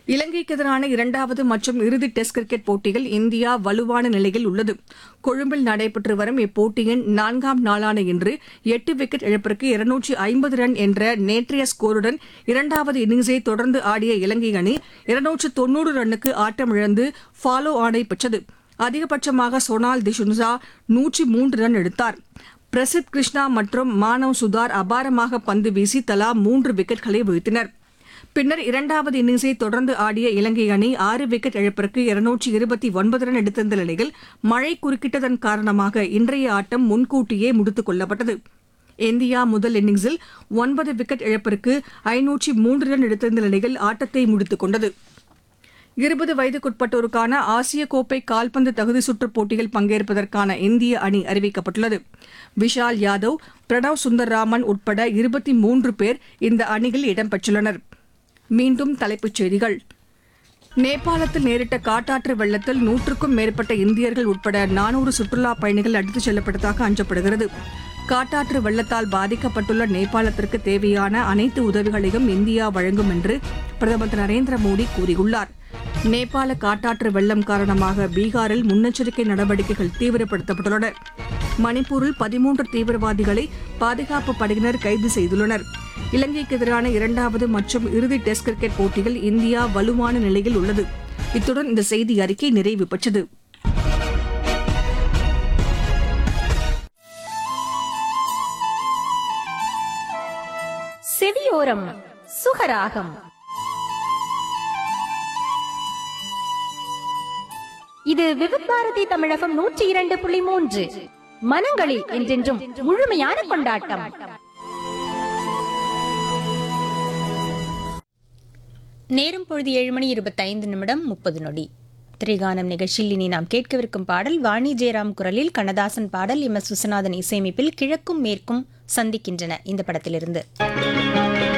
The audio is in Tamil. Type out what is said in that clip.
இலங்கைக்கு எதிரான இரண்டாவது மற்றும் இறுதி டெஸ்ட் கிரிக்கெட் போட்டியில் இந்தியா வலுவான நிலையில் உள்ளது கொழும்பில் நடைபெற்று வரும் இப்போட்டியின் நான்காம் நாளான இன்று எட்டு விக்கெட் இழப்பிற்கு இருநூற்றி ஐம்பது ரன் என்ற நேற்றைய ஸ்கோருடன் இரண்டாவது இன்னிங்ஸை தொடர்ந்து ஆடிய இலங்கை அணி இருநூற்று தொன்னூறு ரன்னுக்கு ஆட்டமிழந்து ஃபாலோ ஆனை பெற்றது அதிகபட்சமாக சோனால் திஷுன்சா நூற்றி மூன்று ரன் எடுத்தார் பிரசித் கிருஷ்ணா மற்றும் மானவ் சுதார் அபாரமாக பந்து வீசி தலா மூன்று விக்கெட்களை வீழ்த்தினர் பின்னர் இரண்டாவது இன்னிங்ஸை தொடர்ந்து ஆடிய இலங்கை அணி ஆறு விக்கெட் இழப்பிற்கு இருநூற்றி இருபத்தி ஒன்பது ரன் எடுத்திருந்த நிலையில் மழை குறுக்கிட்டதன் காரணமாக இன்றைய ஆட்டம் முன்கூட்டியே முடித்துக் கொள்ளப்பட்டது இந்தியா முதல் இன்னிங்ஸில் ஒன்பது விக்கெட் இழப்பிற்கு ஐநூற்றி மூன்று ரன் எடுத்திருந்த நிலையில் ஆட்டத்தை முடித்துக் கொண்டது இருபது வயதுக்குட்பட்டோருக்கான ஆசிய கோப்பை கால்பந்து தகுதி சுற்றுப் போட்டியில் பங்கேற்பதற்கான இந்திய அணி அறிவிக்கப்பட்டுள்ளது விஷால் யாதவ் பிரணவ் சுந்தர்ராமன் உட்பட இருபத்தி மூன்று பேர் இந்த அணியில் இடம்பெற்றுள்ளனர் மீண்டும் தலைப்புச் செய்திகள் நேபாளத்தில் நேரிட்ட காட்டாற்று வெள்ளத்தில் நூற்றுக்கும் மேற்பட்ட இந்தியர்கள் உட்பட நானூறு சுற்றுலாப் பயணிகள் அடித்துச் செல்லப்பட்டதாக அஞ்சப்படுகிறது காட்டாற்று வெள்ளத்தால் பாதிக்கப்பட்டுள்ள நேபாளத்திற்கு தேவையான அனைத்து உதவிகளையும் இந்தியா வழங்கும் என்று பிரதமர் திரு நரேந்திர மோடி கூறியுள்ளார் நேபாள காட்டாற்று வெள்ளம் காரணமாக பீகாரில் முன்னெச்சரிக்கை நடவடிக்கைகள் தீவிரப்படுத்தப்பட்டுள்ளன மணிப்பூரில் பதிமூன்று தீவிரவாதிகளை பாதுகாப்பு படையினர் கைது செய்துள்ளனர் இலங்கைக்கு எதிரான இரண்டாவது மற்றும் இறுதி டெஸ்ட் கிரிக்கெட் போட்டியில் இந்தியா வலுவான நிலையில் உள்ளது இத்துடன் இந்த செய்தி அறிக்கை நிறைவு பெற்றது செவியோரம் சுகராகம் இது விவித் பாரதி தமிழகம் நூற்றி இரண்டு புள்ளி மூன்று மனங்களில் என்றென்றும் முழுமையான கொண்டாட்டம் நேரம் பொழுது ஏழு மணி இருபத்தைந்து நிமிடம் முப்பது நொடி திரிகானம் நிகழ்ச்சியில் இனி நாம் கேட்கவிருக்கும் பாடல் வாணி ஜெயராம் குரலில் கண்ணதாசன் பாடல் எம் எஸ் விஸ்வநாதன் இசையமைப்பில் கிழக்கும் மேற்கும் சந்திக்கின்றன இந்த படத்திலிருந்து